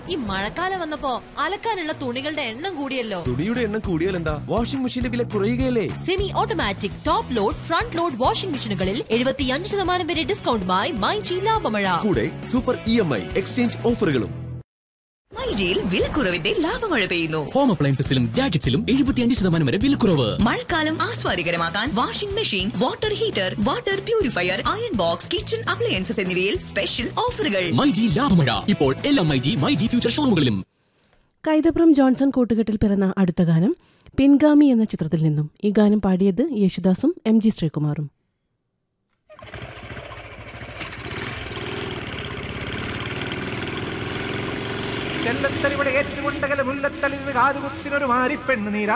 ഈ മഴക്കാലം വന്നപ്പോ അലക്കാനുള്ള തുണികളുടെ എണ്ണം കൂടിയല്ലോ തുണിയുടെ എണ്ണം കൂടിയാൽ എന്താ വാഷിംഗ് മെഷീന്റെ വില കുറയുകയല്ലേ semi automatic top load front load washing മെഷീനുകളിൽ എഴുപത്തിയഞ്ച് ശതമാനം വരെ ഡിസ്കൗണ്ടുമായി മൈജി ലാഭമഴ കൂടെ super E M I exchange ഓഫറുകളും മൈജിയിൽ വിലക്കുറവിന്റെ ലാഭമഴ പെയ്യുന്നു ഹോം അപ്ലയൻസസിലും ഗാഡ്ജറ്റ്സിലും എഴുപത്തിയഞ്ച് ശതമാനം വരെ വിലക്കുറവ് മഴക്കാലം ആസ്വാദികരമാക്കാൻ washing machine water heater water purifier iron box kitchen appliances എന്നിവയിൽ സ്പെഷ്യൽ ഓഫറുകൾ മൈജി ലാഭമഴ ഇപ്പോൾ എല്ലാ മൈജി മൈജി ഫ്യൂച്ചർ ഷോറൂമുകളിലും കൈതപ്രം ജോൺസൺ കൂട്ടുകെട്ടിൽ പിറന്ന അടുത്ത ഗാനം പിൻഗാമി എന്ന ചിത്രത്തിൽ നിന്നും ഈ ഗാനം പാടിയത് യേശുദാസും എം ജി ശ്രീകുമാറും ചെല്ലത്തലിവിടെ ഏറ്റുകൊണ്ടകല മുല്ലത്തലിന് കാതുകുത്തിനൊരു മാരിപ്പെണ്ണ് നീരാ